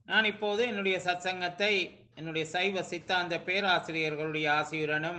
நான் இப்போது என்னுடைய சத்சங்கத்தை என்னுடைய சைவ சித்தாந்த பேராசிரியர்களுடைய ஆசியுடனும்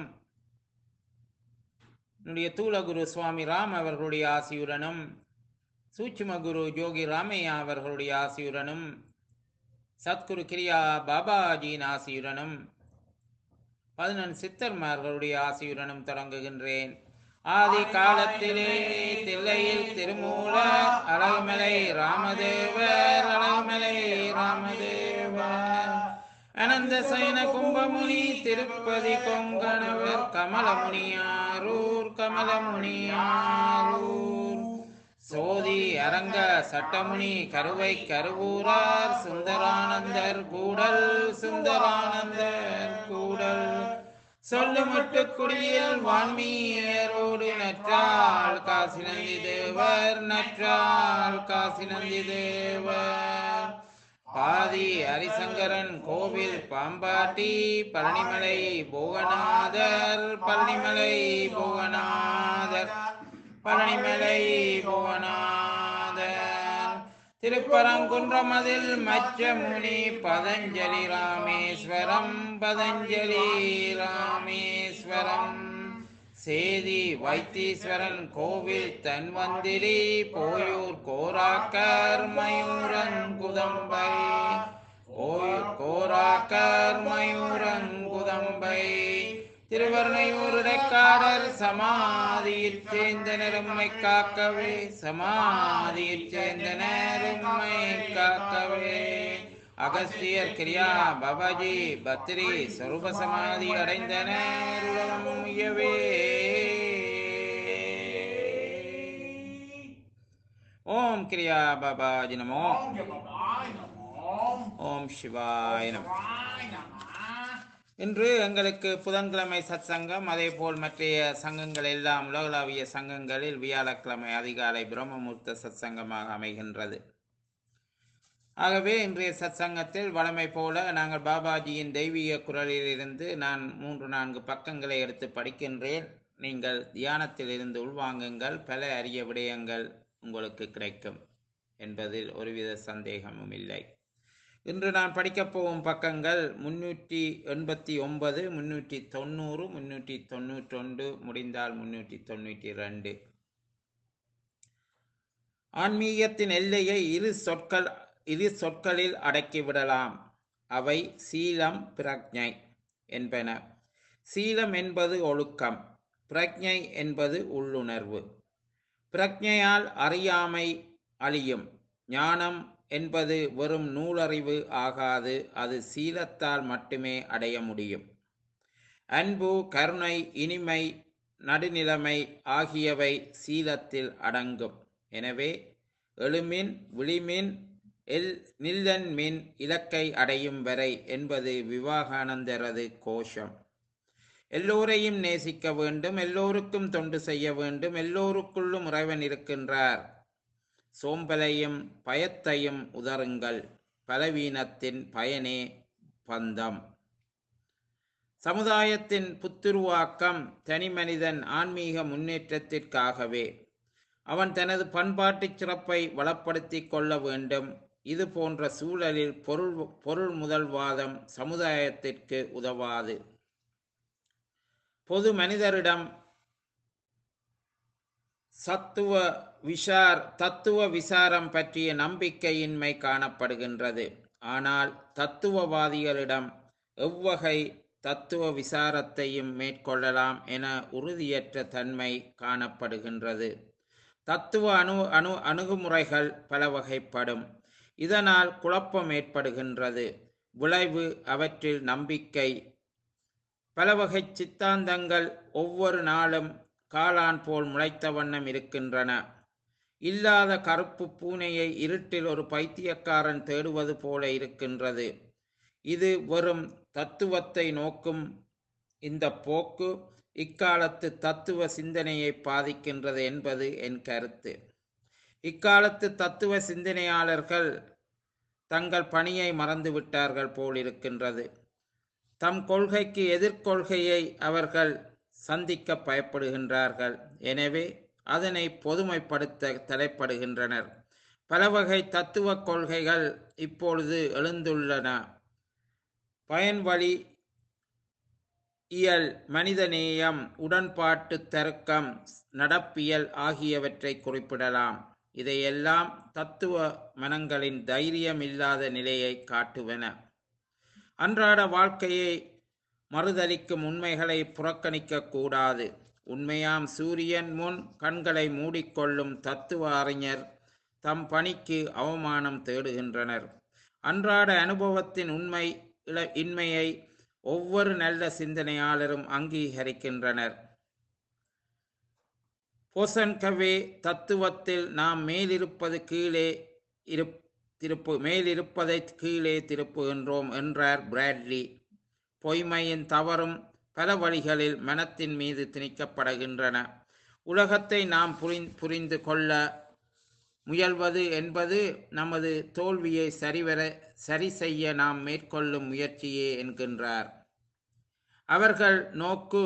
என்னுடைய தூலகுரு சுவாமி ராம் அவர்களுடைய ஆசியுடனும் சூட்சும குரு ஜோகி ராமையா அவர்களுடைய ஆசியுடனும் சத்குரு கிரியா பாபாஜியின் ஆசியுடனும் பதினெண் சித்தர்மார்களுடைய ஆசியுடனும் தொடங்குகின்றேன் ஆதி காலத்திலே தில்லையில் திருமூலர் அழகுமலை ராமதேவர் அழகுமலை ராமதேவர் அனந்த சயன கும்பமுனி திருப்பதி கொங்கணவர் கமலமுனியாரூர் கமலமுனியாரூர் சோதி அரங்க சட்டமுனி கருவை கருவூரார் சுந்தரானந்தர் கூடல் சுந்தரானந்தர் கூடல் சொல்லு மட்டு குடியில் வான்மீயரோடு நற்றாள் காசி நந்தி தேவர் நற்றாள் காசி நந்தி தேவர் பாதி ஹரிசங்கரன் கோவில் பாம்பாட்டி பழனிமலை புவனாதர் பழனிமலை புவனாதர் பழனிமலை புவனாதர் திருப்பரங்குன்றமதில் மச்சமுனி பதஞ்சலி ராமேஸ்வரம் பதஞ்சலி ராமேஸ்வரம் சேதி வைத்தீஸ்வரன் கோவில் தன்வந்திரி போயூர் கோராக்கர் மயூரங்குதம்பை ஓயூர் கோராக்கர் மயூரங்குதம்பை திருவர்ணையூர் இடைக்காரர் சமாதியில் சேர்ந்தனர் உம்மை காக்கவே சமாதியில் சேர்ந்தனர் உம்மை காக்கவே அகஸ்தியர் கிரியா பாபாஜி பத்ரி சொரூப சமாதி அடைந்தனர் உலகம் உய்யவே ஓம் கிரியா பாபாஜி நமோ ஓம் ஜபமாய் நமோ ஓம் சிவாய நமோ சிவாய் நம இன்று எங்களுக்கு புதன்கிழமை சத்சங்கம் அதே போல் மற்றைய சங்கங்கள் எல்லாம் உலகளாவிய சங்கங்களில் வியாழக்கிழமை அதிகாலை பிரம்மமுர்த்த சத்சங்கமாக அமைகின்றது ஆகவே இன்றைய சத்சங்கத்தில் வழமை போல நாங்கள் பாபாஜியின் தெய்வீக குரலில் இருந்து நான் மூன்று நான்கு பக்கங்களை எடுத்து படிக்கின்றேன் நீங்கள் தியானத்தில் இருந்து உள்வாங்குங்கள் பல அரிய விடயங்கள் உங்களுக்கு கிடைக்கும் என்பதில் ஒருவித சந்தேகமும் இல்லை இன்று நான் படிக்கப் போகும் பக்கங்கள் முன்னூற்றி எண்பத்தி ஒன்பது முன்னூற்றி தொண்ணூறு முன்னூற்றி தொண்ணூற்றொன்று முடிந்தால் முன்னூற்றி தொண்ணூற்றி ரெண்டு ஆன்மீகத்தின் எல்லையை இரு சொற்கள் இரு சொற்களில் அடக்கிவிடலாம் அவை சீலம் பிரக்ஞை என்பன சீலம் என்பது ஒழுக்கம் பிரக்ஞை என்பது உள்ளுணர்வு பிரக்ஞையால் அறியாமை அழியும் ஞானம் என்பது வெறும் நூலறிவு ஆகாது அது சீலத்தால் மட்டுமே அடைய முடியும் அன்பு கருணை இனிமை நடுநிலைமை ஆகியவை சீலத்தில் அடங்கும் எனவே எழுமின் விழிமின் எல் நில்லன் மின் இலக்கை அடையும் வரை என்பது விவாகானந்தரது கோஷம் எல்லோரையும் நேசிக்க வேண்டும் எல்லோருக்கும் தொண்டு செய்ய வேண்டும் எல்லோருக்குள்ளும் இறைவன் இருக்கின்றார் சோம்பலையும் பயத்தையும் உதறுங்கள் பலவீனத்தின் பயனே பந்தம் சமுதாயத்தின் புத்துருவாக்கம் தனிமனிதன் ஆன்மீக முன்னேற்றத்திற்காகவே அவன் தனது பண்பாட்டுச் சிறப்பை வளப்படுத்திக் கொள்ள வேண்டும் இது போன்ற சூழலில் பொருள் பொருள் முதல்வாதம் சமுதாயத்திற்கு உதவாது பொது மனிதரிடம் சத்துவ விசார் தத்துவ விசாரம் பற்றிய நம்பிக்கையின்மை காணப்படுகின்றது ஆனால் தத்துவவாதிகளிடம் எவ்வகை தத்துவ விசாரத்தையும் மேற்கொள்ளலாம் என உறுதியற்ற தன்மை காணப்படுகின்றது தத்துவ அணு அணு அணுகுமுறைகள் பல வகைப்படும் இதனால் குழப்பம் ஏற்படுகின்றது விளைவு அவற்றில் நம்பிக்கை பல வகை சித்தாந்தங்கள் ஒவ்வொரு நாளும் காளான் போல் முளைத்த வண்ணம் இருக்கின்றன இல்லாத கருப்பு பூனையை இருட்டில் ஒரு பைத்தியக்காரன் தேடுவது போல இருக்கின்றது இது வெறும் தத்துவத்தை நோக்கும் இந்த போக்கு இக்காலத்து தத்துவ சிந்தனையை பாதிக்கின்றது என்பது என் கருத்து இக்காலத்து தத்துவ சிந்தனையாளர்கள் தங்கள் பணியை மறந்துவிட்டார்கள் போல் இருக்கின்றது தம் கொள்கைக்கு எதிர்கொள்கையை அவர்கள் சந்திக்க பயப்படுகின்றார்கள் எனவே அதனை பொதுமைப்படுத்த தலைப்படுகின்றனர் பல வகை தத்துவ கொள்கைகள் இப்பொழுது எழுந்துள்ளன பயன்வழி இயல் மனிதநேயம் உடன்பாட்டு தர்க்கம் நடப்பியல் ஆகியவற்றை குறிப்பிடலாம் இதையெல்லாம் தத்துவ மனங்களின் தைரியம் இல்லாத நிலையை காட்டுவன அன்றாட வாழ்க்கையை மறுதலிக்கும் உண்மைகளை புறக்கணிக்க கூடாது உண்மையாம் சூரியன் முன் கண்களை மூடிக்கொள்ளும் தத்துவ அறிஞர் தம் பணிக்கு அவமானம் தேடுகின்றனர் அன்றாட அனுபவத்தின் உண்மை இல- இன்மையை ஒவ்வொரு நல்ல சிந்தனையாளரும் அங்கீகரிக்கின்றனர் போசன்கவே தத்துவத்தில் நாம் மேலிருப்பது கீழே இருப் திருப்பு மேலிருப்பதை கீழே திருப்புகின்றோம் என்றார் பிராட்லி பொய்மையின் தவறும் பல வழிகளில் மனத்தின் மீது திணிக்கப்படுகின்றன உலகத்தை நாம் புரிந் புரிந்து கொள்ள முயல்வது என்பது நமது தோல்வியை சரிவர சரி செய்ய நாம் மேற்கொள்ளும் முயற்சியே என்கின்றார் அவர்கள் நோக்கு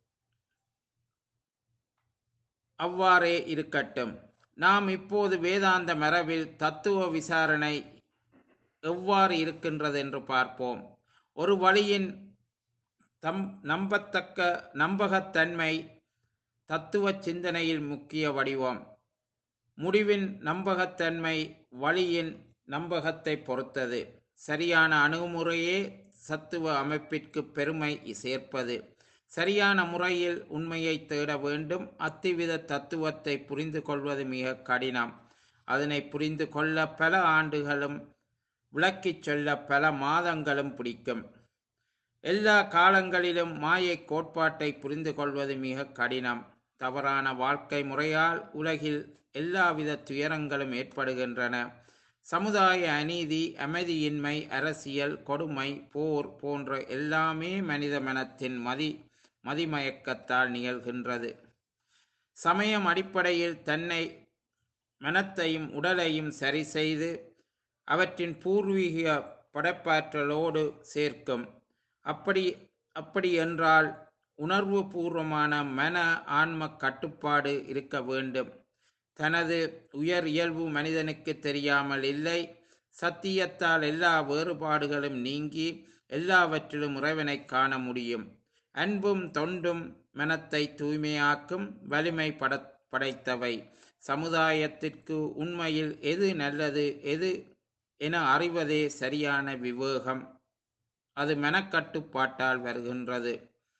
அவ்வாறே இருக்கட்டும் நாம் இப்போது வேதாந்த மரபில் தத்துவ விசாரணை எவ்வாறு இருக்கின்றது என்று பார்ப்போம் ஒரு வழியின் தம் நம்பத்தக்க நம்பகத்தன்மை தத்துவ சிந்தனையில் முக்கிய வடிவம் முடிவின் நம்பகத்தன்மை வழியின் நம்பகத்தை பொறுத்தது சரியான அணுகுமுறையே சத்துவ அமைப்பிற்கு பெருமை சேர்ப்பது சரியான முறையில் உண்மையை தேட வேண்டும் அத்திவித தத்துவத்தை புரிந்து கொள்வது மிக கடினம் அதனை புரிந்து கொள்ள பல ஆண்டுகளும் விளக்கிச் சொல்ல பல மாதங்களும் பிடிக்கும் எல்லா காலங்களிலும் மாயை கோட்பாட்டை புரிந்து கொள்வது மிக கடினம் தவறான வாழ்க்கை முறையால் உலகில் எல்லாவித துயரங்களும் ஏற்படுகின்றன சமுதாய அநீதி அமைதியின்மை அரசியல் கொடுமை போர் போன்ற எல்லாமே மனித மனத்தின் மதி மதிமயக்கத்தால் நிகழ்கின்றது சமயம் அடிப்படையில் தன்னை மனத்தையும் உடலையும் சரி செய்து அவற்றின் பூர்வீக படைப்பாற்றலோடு சேர்க்கும் அப்படி அப்படி என்றால் உணர்வு பூர்வமான மன ஆன்ம கட்டுப்பாடு இருக்க வேண்டும் தனது உயர் இயல்பு மனிதனுக்கு தெரியாமல் இல்லை சத்தியத்தால் எல்லா வேறுபாடுகளும் நீங்கி எல்லாவற்றிலும் இறைவனை காண முடியும் அன்பும் தொண்டும் மனத்தை தூய்மையாக்கும் வலிமை பட படைத்தவை சமுதாயத்திற்கு உண்மையில் எது நல்லது எது என அறிவதே சரியான விவேகம் அது மனக்கட்டுப்பாட்டால் வருகின்றது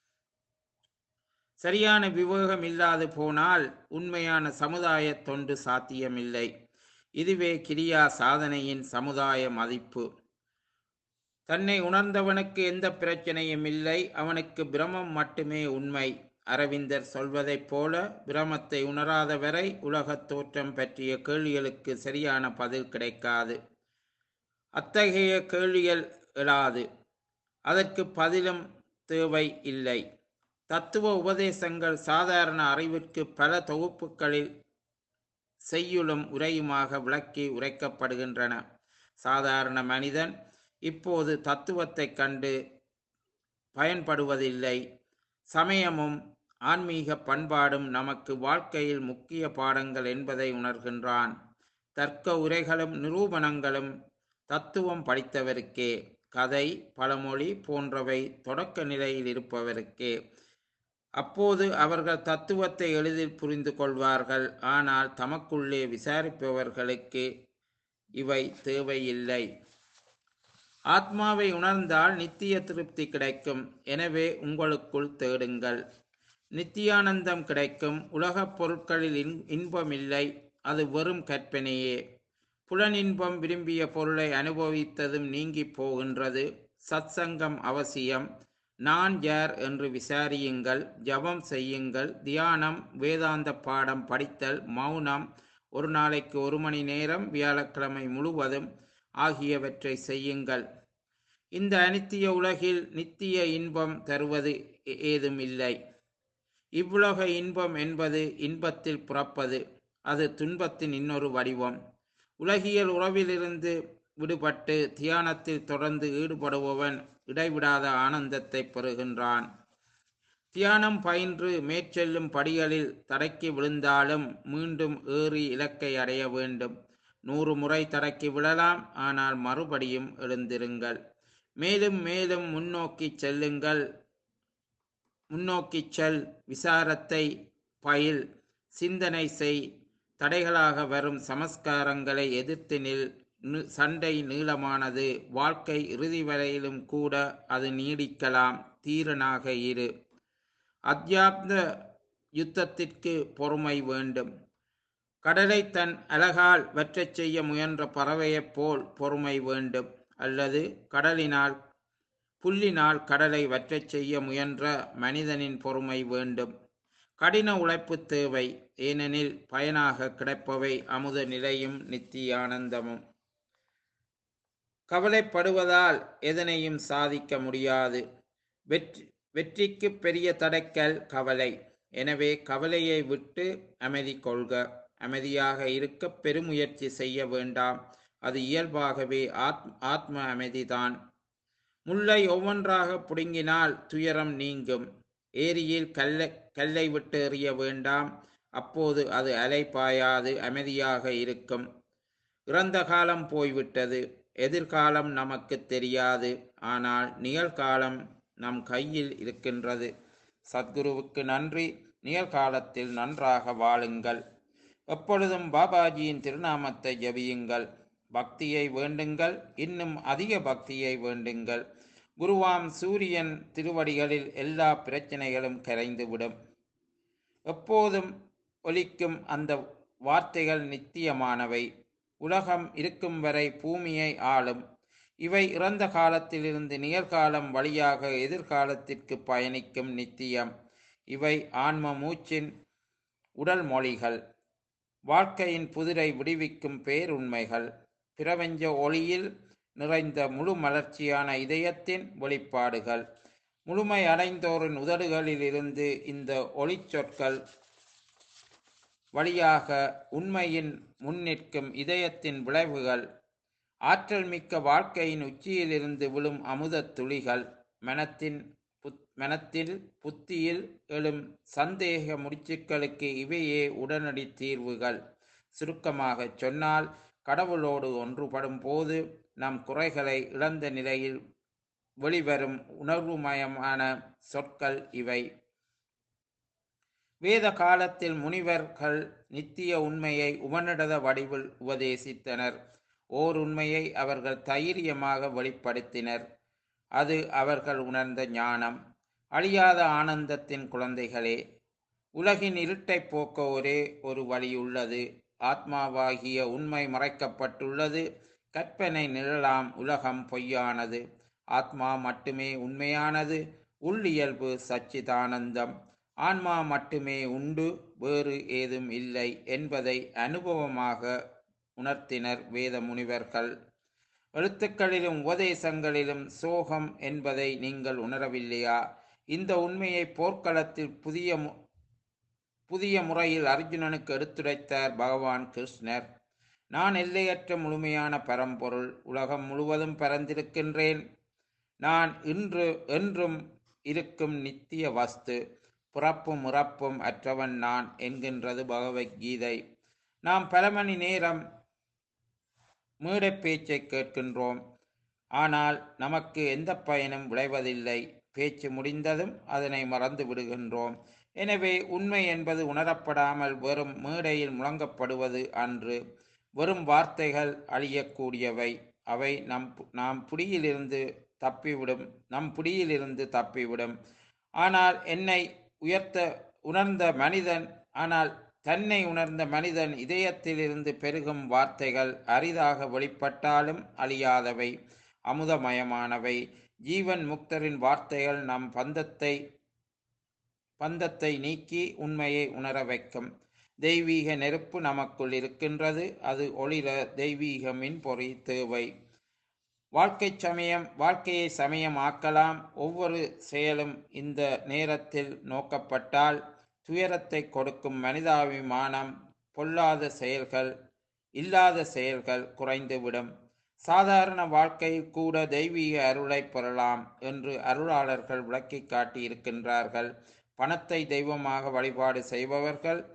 சரியான விவேகம் இல்லாது போனால் உண்மையான சமுதாய தொண்டு சாத்தியமில்லை இதுவே கிரியா சாதனையின் சமுதாய மதிப்பு தன்னை உணர்ந்தவனுக்கு எந்த பிரச்சனையும் இல்லை அவனுக்கு பிரமம் மட்டுமே உண்மை அரவிந்தர் சொல்வதைப் போல பிரமத்தை உணராத வரை உலகத் தோற்றம் பற்றிய கேள்விகளுக்கு சரியான பதில் கிடைக்காது அத்தகைய கேள்விகள் எழாது அதற்கு பதிலும் தேவை இல்லை தத்துவ உபதேசங்கள் சாதாரண அறிவிற்கு பல தொகுப்புகளில் செய்யுளும் உரையுமாக விளக்கி உரைக்கப்படுகின்றன சாதாரண மனிதன் இப்போது தத்துவத்தைக் கண்டு பயன்படுவதில்லை சமயமும் ஆன்மீக பண்பாடும் நமக்கு வாழ்க்கையில் முக்கிய பாடங்கள் என்பதை உணர்கின்றான் தர்க்க உரைகளும் நிரூபணங்களும் தத்துவம் படித்தவருக்கே கதை பழமொழி போன்றவை தொடக்க நிலையில் இருப்பவருக்கே அப்போது அவர்கள் தத்துவத்தை எளிதில் புரிந்து கொள்வார்கள் ஆனால் தமக்குள்ளே விசாரிப்பவர்களுக்கு இவை தேவையில்லை ஆத்மாவை உணர்ந்தால் நித்திய திருப்தி கிடைக்கும் எனவே உங்களுக்குள் தேடுங்கள் நித்தியானந்தம் கிடைக்கும் உலகப் பொருட்களில் இன் இன்பமில்லை அது வெறும் கற்பனையே புலனின்பம் விரும்பிய பொருளை அனுபவித்ததும் நீங்கி போகின்றது சத்சங்கம் அவசியம் நான் யார் என்று விசாரியுங்கள் ஜபம் செய்யுங்கள் தியானம் வேதாந்த பாடம் படித்தல் மௌனம் ஒரு நாளைக்கு ஒரு மணி நேரம் வியாழக்கிழமை முழுவதும் ஆகியவற்றை செய்யுங்கள் இந்த அனித்திய உலகில் நித்திய இன்பம் தருவது ஏ- ஏதும் இல்லை இவ்வுலக இன்பம் என்பது இன்பத்தில் புறப்பது அது துன்பத்தின் இன்னொரு வடிவம் உலகியல் உறவிலிருந்து விடுபட்டு தியானத்தில் தொடர்ந்து ஈடுபடுபவன் இடைவிடாத ஆனந்தத்தை பெறுகின்றான் தியானம் பயின்று மேற்செல்லும் படிகளில் தடைக்கு விழுந்தாலும் மீண்டும் ஏறி இலக்கை அடைய வேண்டும் நூறு முறை தடக்கி விழலாம் ஆனால் மறுபடியும் எழுந்திருங்கள் மேலும் மேலும் முன்னோக்கி செல்லுங்கள் முன்னோக்கி செல் விசாரத்தை பயில் சிந்தனை செய் தடைகளாக வரும் சமஸ்காரங்களை எதிர்த்து நில் நி- சண்டை நீளமானது வாழ்க்கை இறுதி வரையிலும் கூட அது நீடிக்கலாம் தீரனாக இரு அத்தியாப்த யுத்தத்திற்கு பொறுமை வேண்டும் கடலை தன் அலகால் வற்றச் செய்ய முயன்ற பறவையைப் போல் பொறுமை வேண்டும் அல்லது கடலினால் புல்லினால் கடலை வற்றச் செய்ய முயன்ற மனிதனின் பொறுமை வேண்டும் கடின உழைப்பு தேவை ஏனெனில் பயனாக கிடைப்பவை அமுத நிலையும் நித்திய ஆனந்தமும் கவலைப்படுவதால் எதனையும் சாதிக்க முடியாது வெற்றி வெற்றிக்கு பெரிய தடைக்கல் கவலை எனவே கவலையை விட்டு அமைதி கொள்க அமைதியாக இருக்க பெருமுயற்சி செய்ய வேண்டாம் அது இயல்பாகவே ஆத்ம ஆத்ம அமைதிதான் முல்லை ஒவ்வொன்றாக புடுங்கினால் துயரம் நீங்கும் ஏரியில் கல்லை கல்லை விட்டு எறிய வேண்டாம் அப்போது அது அலை பாயாது அமைதியாக இருக்கும் இறந்த காலம் போய்விட்டது எதிர்காலம் நமக்கு தெரியாது ஆனால் நிகழ்காலம் நம் கையில் இருக்கின்றது சத்குருவுக்கு நன்றி நிகழ்காலத்தில் நன்றாக வாழுங்கள் எப்பொழுதும் பாபாஜியின் திருநாமத்தை ஜபியுங்கள் பக்தியை வேண்டுங்கள் இன்னும் அதிக பக்தியை வேண்டுங்கள் குருவாம் சூரியன் திருவடிகளில் எல்லா பிரச்சனைகளும் கரைந்துவிடும் எப்போதும் ஒலிக்கும் அந்த வார்த்தைகள் நித்தியமானவை உலகம் இருக்கும் வரை பூமியை ஆளும் இவை இறந்த காலத்திலிருந்து நிகழ்காலம் வழியாக எதிர்காலத்திற்கு பயணிக்கும் நித்தியம் இவை ஆன்ம மூச்சின் உடல் மொழிகள் வாழ்க்கையின் புதிரை விடுவிக்கும் பேருண்மைகள் பிரபஞ்ச ஒளியில் நிறைந்த முழு மலர்ச்சியான இதயத்தின் வெளிப்பாடுகள் முழுமை அடைந்தோரின் உதடுகளிலிருந்து இந்த ஒளிச்சொற்கள் வழியாக உண்மையின் முன்னிற்கும் இதயத்தின் விளைவுகள் ஆற்றல் மிக்க வாழ்க்கையின் உச்சியிலிருந்து விழும் அமுதத் துளிகள் மனத்தின் புத் மனத்தில் புத்தியில் எழும் சந்தேக முடிச்சுக்களுக்கு இவையே உடனடி தீர்வுகள் சுருக்கமாகச் சொன்னால் கடவுளோடு ஒன்றுபடும் போது நம் குறைகளை இழந்த நிலையில் வெளிவரும் உணர்வுமயமான சொற்கள் இவை வேத காலத்தில் முனிவர்கள் நித்திய உண்மையை உபநிடத வடிவில் உபதேசித்தனர் ஓர் உண்மையை அவர்கள் தைரியமாக வெளிப்படுத்தினர் அது அவர்கள் உணர்ந்த ஞானம் அழியாத ஆனந்தத்தின் குழந்தைகளே உலகின் இருட்டை போக்க ஒரே ஒரு வழி உள்ளது ஆத்மாவாகிய உண்மை மறைக்கப்பட்டுள்ளது கற்பனை நிழலாம் உலகம் பொய்யானது ஆத்மா மட்டுமே உண்மையானது உள்ளியல்பு சச்சிதானந்தம் ஆன்மா மட்டுமே உண்டு வேறு ஏதும் இல்லை என்பதை அனுபவமாக உணர்த்தினர் வேத முனிவர்கள் எழுத்துக்களிலும் உபதேசங்களிலும் சோகம் என்பதை நீங்கள் உணரவில்லையா இந்த உண்மையை போர்க்களத்தில் புதிய மு- புதிய முறையில் அர்ஜுனனுக்கு எடுத்துரைத்தார் பகவான் கிருஷ்ணர் நான் எல்லையற்ற முழுமையான பரம்பொருள் உலகம் முழுவதும் பரந்திருக்கின்றேன் நான் இன்று என்றும் இருக்கும் நித்திய வஸ்து பிறப்பும் இறப்பும் அற்றவன் நான் என்கின்றது பகவத்கீதை நாம் பல மணி நேரம் மேடைப் பேச்சை கேட்கின்றோம் ஆனால் நமக்கு எந்த பயனும் விளைவதில்லை பேச்சு முடிந்ததும் அதனை மறந்து விடுகின்றோம் எனவே உண்மை என்பது உணரப்படாமல் வெறும் மேடையில் முழங்கப்படுவது அன்று வெறும் வார்த்தைகள் அழியக்கூடியவை அவை நம் நாம் புடியிலிருந்து தப்பிவிடும் நம் புடியிலிருந்து தப்பிவிடும் ஆனால் என்னை உயர்த்த உணர்ந்த மனிதன் ஆனால் தன்னை உணர்ந்த மனிதன் இதயத்திலிருந்து பெருகும் வார்த்தைகள் அரிதாக வெளிப்பட்டாலும் அழியாதவை அமுதமயமானவை ஜீவன் முக்தரின் வார்த்தைகள் நம் பந்தத்தை பந்தத்தை நீக்கி உண்மையை உணர வைக்கும் தெய்வீக நெருப்பு நமக்குள் இருக்கின்றது அது ஒளிர தெய்வீக மின்பொறி தேவை வாழ்க்கை சமயம் வாழ்க்கையை சமயமாக்கலாம் ஒவ்வொரு செயலும் இந்த நேரத்தில் நோக்கப்பட்டால் துயரத்தை கொடுக்கும் மனிதாபிமானம் பொல்லாத செயல்கள் இல்லாத செயல்கள் குறைந்துவிடும் சாதாரண வாழ்க்கையில் கூட தெய்வீக அருளை பெறலாம் என்று அருளாளர்கள் விளக்கி காட்டி இருக்கின்றார்கள் பணத்தை தெய்வமாக வழிபாடு செய்பவர்கள்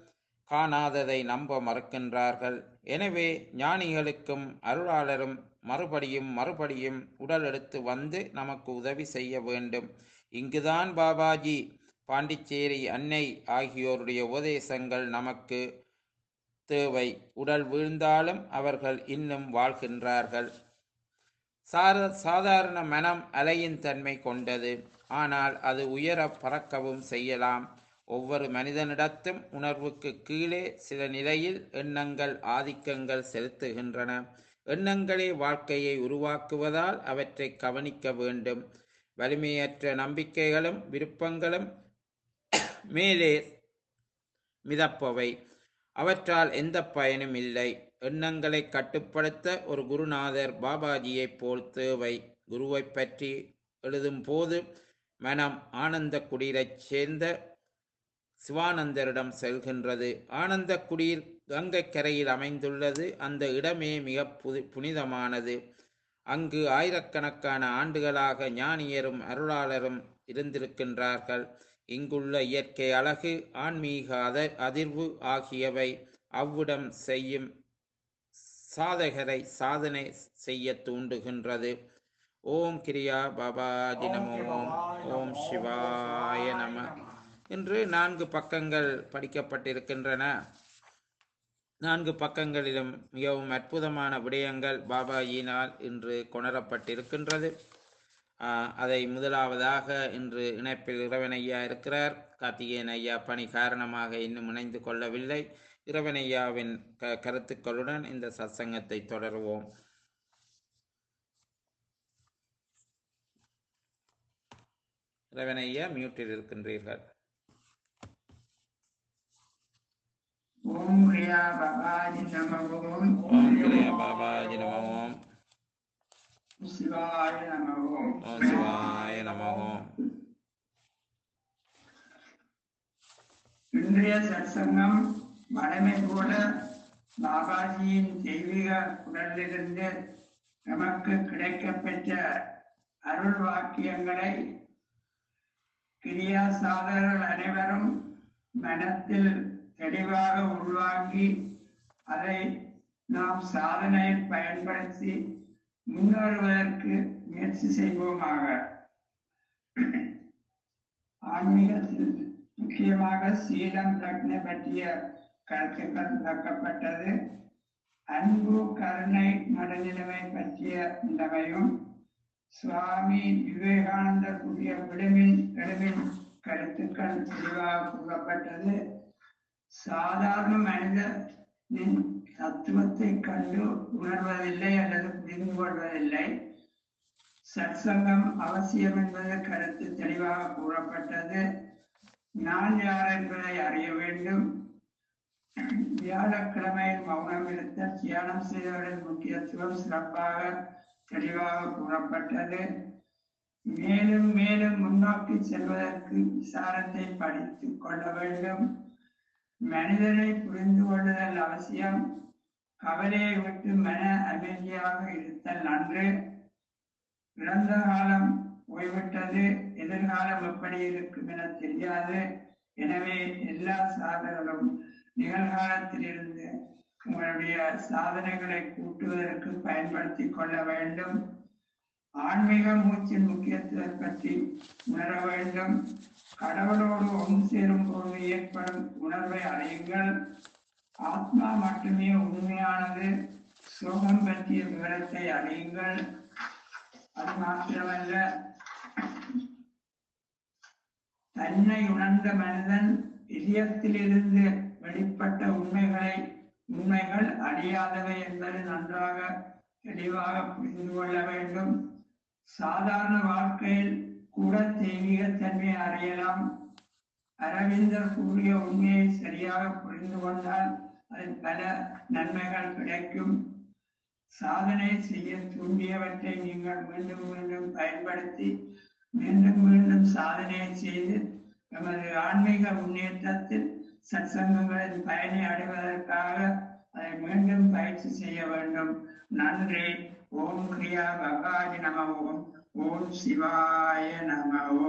காணாததை நம்ப மறுக்கின்றார்கள் எனவே ஞானிகளுக்கும் அருளாளரும் மறுபடியும் மறுபடியும் உடல் எடுத்து வந்து நமக்கு உதவி செய்ய வேண்டும் இங்குதான் பாபாஜி பாண்டிச்சேரி அன்னை ஆகியோருடைய உபதேசங்கள் நமக்கு தேவை உடல் வீழ்ந்தாலும் அவர்கள் இன்னும் வாழ்கின்றார்கள் சார சாதாரண மனம் அலையின் தன்மை கொண்டது ஆனால் அது உயர பறக்கவும் செய்யலாம் ஒவ்வொரு மனிதனிடத்தும் உணர்வுக்கு கீழே சில நிலையில் எண்ணங்கள் ஆதிக்கங்கள் செலுத்துகின்றன எண்ணங்களே வாழ்க்கையை உருவாக்குவதால் அவற்றை கவனிக்க வேண்டும் வலிமையற்ற நம்பிக்கைகளும் விருப்பங்களும் மேலே மிதப்பவை அவற்றால் எந்த பயனும் இல்லை எண்ணங்களை கட்டுப்படுத்த ஒரு குருநாதர் பாபாஜியைப் போல் தேவை குருவைப் பற்றி எழுதும் போது மனம் ஆனந்த குடியரைச் சேர்ந்த சிவானந்தரிடம் செல்கின்றது ஆனந்த குடியில் கங்கை கரையில் அமைந்துள்ளது அந்த இடமே மிக புது புனிதமானது அங்கு ஆயிரக்கணக்கான ஆண்டுகளாக ஞானியரும் அருளாளரும் இருந்திருக்கின்றார்கள் இங்குள்ள இயற்கை அழகு ஆன்மீக அத அதிர்வு ஆகியவை அவ்விடம் செய்யும் சாதகரை சாதனை செய்ய தூண்டுகின்றது ஓம் கிரியா பாபாஜி நமோ ஓம் ஓம் சிவாய நம என்று நான்கு பக்கங்கள் படிக்கப்பட்டிருக்கின்றன நான்கு பக்கங்களிலும் மிகவும் அற்புதமான விடயங்கள் பாபாஜியினால் இன்று கொணரப்பட்டிருக்கின்றது ஆஹ், அதை முதலாவதாக இன்று இணைப்பில் இறைவன் ஐயா இருக்கிறார் கார்த்திகேயன் ஐயா பணி காரணமாக இன்னும் இணைந்து கொள்ளவில்லை இறைவன் ஐயாவின் க கருத்துக்களுடன் இந்த சத்சங்கத்தை தொடருவோம் இறைவன் ஐயா மியூட்டில் இருக்கின்றீர்கள் ஓம் கிரியா பாபாஜி நம ஓம் ஓம் கிரியா பாபாஜி நம ஓம் சிவாய நம ஓம் ஓம் சிவாய நம ஓம் இன்றைய சற்சங்கம் வழமை போல பாபாஜியின் தெய்வீக உடலிலிருந்து நமக்கு கிடைக்கப்பெற்ற அருள் வாக்கியங்களை கிரியா சாதகர்கள் அனைவரும் மனத்தில் தெளிவாக உள்வாங்கி அதை நாம் சாதனையில் பயன்படுத்தி முன்னேறுவதற்கு முயற்சி செய்வோமாக ஆன்மீகத்தில் முக்கியமாக சீலம் பிரக்னை பற்றிய கருத்துக்கள் விளக்கப்பட்டது அன்பு கருணை நடுநிலைமை பற்றிய நிலைமையும் சுவாமி விவேகானந்தர் கூறிய விடுமின் எழுமின் கருத்துக்கள் தெளிவாக கூறப்பட்டது சாதாரண மனிதனின் தத்துவத்தை கண்டு உணர்வதில்லை அல்லது புரிந்து கொள்வதில்லை சற்சங்கம் அவசியம் என்பது கருத்து தெளிவாக கூறப்பட்டது நான் யார் என்பதை அறிய வேண்டும் வியாழக்கிழமையில் மௌனம் இருத்தல் தியானம் செய்தவரின் முக்கியத்துவம் சிறப்பாக தெளிவாக கூறப்பட்டது மேலும் மேலும் முன்னோக்கி செல்வதற்கு விசாரத்தை படித்துக் கொள்ள வேண்டும் மனிதனை புரிந்து கொள்ளுதல் அவசியம் கவலையை விட்டு மன அமைதியாக இருத்தல் நன்று இறந்த காலம் போய்விட்டது எதிர்காலம் எப்படி இருக்கும் என தெரியாது எனவே எல்லா சாதனைகளும் நிகழ்காலத்திலிருந்து உங்களுடைய சாதனைகளை கூட்டுவதற்கு பயன்படுத்திக் கொள்ள வேண்டும் ஆன்மீக மூச்சின் முக்கியத்துவம் பற்றி உணர வேண்டும் கடவுளோடு ஒன்று சேரும் போது ஏற்படும் உணர்வை அறியுங்கள் ஆத்மா மட்டுமே உண்மையானது சோகம் பற்றிய விவரத்தை அறியுங்கள் அது மாத்திரமல்ல தன்னை உணர்ந்த மனிதன் இதயத்திலிருந்து வெளிப்பட்ட உண்மைகளை உண்மைகள் அழியாதவை என்பது நன்றாக தெளிவாக புரிந்து கொள்ள வேண்டும் சாதாரண வாழ்க்கையில் கூட தெய்வீகத்தன்மையை அறியலாம் அரவிந்தர் கூறிய உண்மையை சரியாக புரிந்து கொண்டால் அதில் பல நன்மைகள் கிடைக்கும் சாதனை செய்ய தூண்டியவற்றை நீங்கள் மீண்டும் மீண்டும் பயன்படுத்தி மீண்டும் மீண்டும் சாதனையை செய்து எமது ஆன்மீக முன்னேற்றத்தில் சற்சங்கங்களின் பயனை அடைவதற்காக அதை மீண்டும் பயிற்சி செய்ய வேண்டும் நன்றி ஓம் கிரியா பகாஜி நம ஓம் ஓம் சிவாய நம ஓம்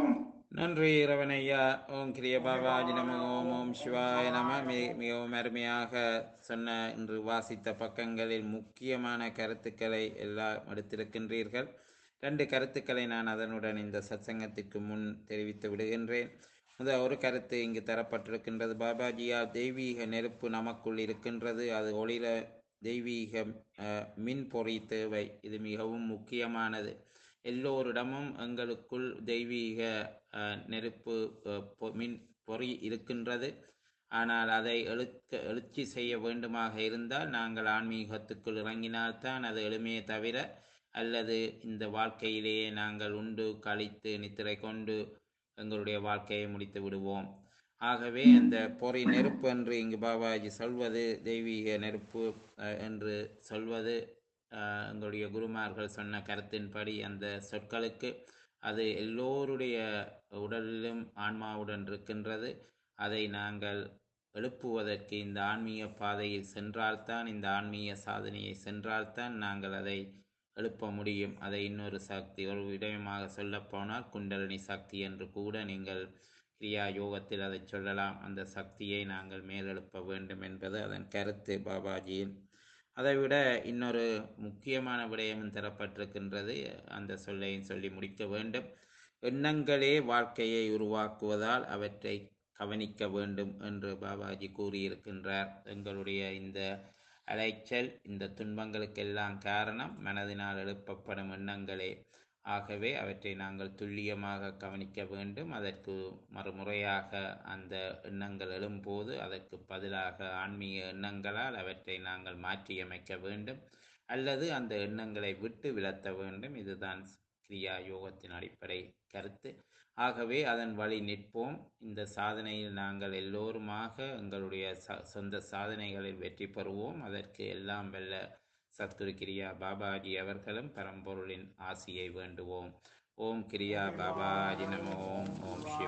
நன்றி இரவனையா ஓம் கிரிய பாபாஜி நம ஓம் ஓம் சிவாய நம மி- மிகவும் அருமையாக சொன்ன இன்று வாசித்த பக்கங்களில் முக்கியமான கருத்துக்களை எல்லாம் எடுத்திருக்கின்றீர்கள் ரெண்டு கருத்துக்களை நான் அதனுடன் இந்த சத்சங்கத்திற்கு முன் தெரிவித்து விடுகின்றேன் முதல் ஒரு கருத்து இங்கு தரப்பட்டிருக்கின்றது பாபாஜியா தெய்வீக நெருப்பு நமக்குள் இருக்கின்றது அது ஒளிர தெய்வீக அஹ், மின் பொறி தேவை இது மிகவும் முக்கியமானது எல்லோரிடமும் எங்களுக்குள் தெய்வீக அஹ், நெருப்பு அஹ், பொ- மின் பொறி இருக்கின்றது ஆனால் அதை எழுக்க எழுச்சி செய்ய வேண்டுமாக இருந்தால் நாங்கள் ஆன்மீகத்துக்குள் இறங்கினால்தான் அது எழுமையே தவிர அல்லது இந்த வாழ்க்கையிலேயே நாங்கள் உண்டு கழித்து நித்திரை கொண்டு எங்களுடைய வாழ்க்கையை முடித்து விடுவோம் ஆகவே அந்த பொறி நெருப்பு என்று இங்கு பாபாஜி சொல்வது தெய்வீக நெருப்பு அஹ், என்று சொல்வது அஹ், எங்களுடைய குருமார்கள் சொன்ன கருத்தின்படி அந்த சொற்களுக்கு அது எல்லோருடைய உடலிலும் ஆன்மாவுடன் இருக்கின்றது அதை நாங்கள் எழுப்புவதற்கு இந்த ஆன்மீக பாதையில் சென்றால்தான் இந்த ஆன்மீக சாதனையை சென்றால்தான் நாங்கள் அதை எழுப்ப முடியும் அதை இன்னொரு சக்தி ஒரு விடயமாக சொல்லப்போனால் குண்டலினி சக்தி என்று கூட நீங்கள் கிரியா யோகத்தில் அதை சொல்லலாம் அந்த சக்தியை நாங்கள் மேலெழுப்ப வேண்டும் என்பது அதன் கருத்து பாபாஜியின் அதைவிட இன்னொரு முக்கியமான விடயமும் தரப்பட்டிருக்கின்றது அந்த சொல்லையும் சொல்லி முடிக்க வேண்டும் எண்ணங்களே வாழ்க்கையை உருவாக்குவதால் அவற்றை கவனிக்க வேண்டும் என்று பாபாஜி கூறியிருக்கின்றார் எங்களுடைய இந்த அலைச்சல் இந்த துன்பங்களுக்கெல்லாம் காரணம் மனதினால் எழுப்பப்படும் எண்ணங்களே ஆகவே அவற்றை நாங்கள் துல்லியமாக கவனிக்க வேண்டும் அதற்கு மறுமுறையாக அந்த எண்ணங்கள் எழும்போது அதற்கு பதிலாக ஆன்மீக எண்ணங்களால் அவற்றை நாங்கள் மாற்றியமைக்க வேண்டும் அல்லது அந்த எண்ணங்களை விட்டு விலத்த வேண்டும் இதுதான் கிரியா யோகத்தின் அடிப்படை கருத்து ஆகவே அதன் வழி நிற்போம் இந்த சாதனையில் நாங்கள் எல்லோருமாக எங்களுடைய ச சொந்த சாதனைகளில் வெற்றி பெறுவோம் அதற்கு எல்லாம் வெல்ல சத்குரு கிரியா பாபாஜி அவர்களும் பரம்பொருளின் ஆசியை வேண்டுவோம் ஓம் கிரியா பாபாஜி நம ஓம் ஓம் சிவ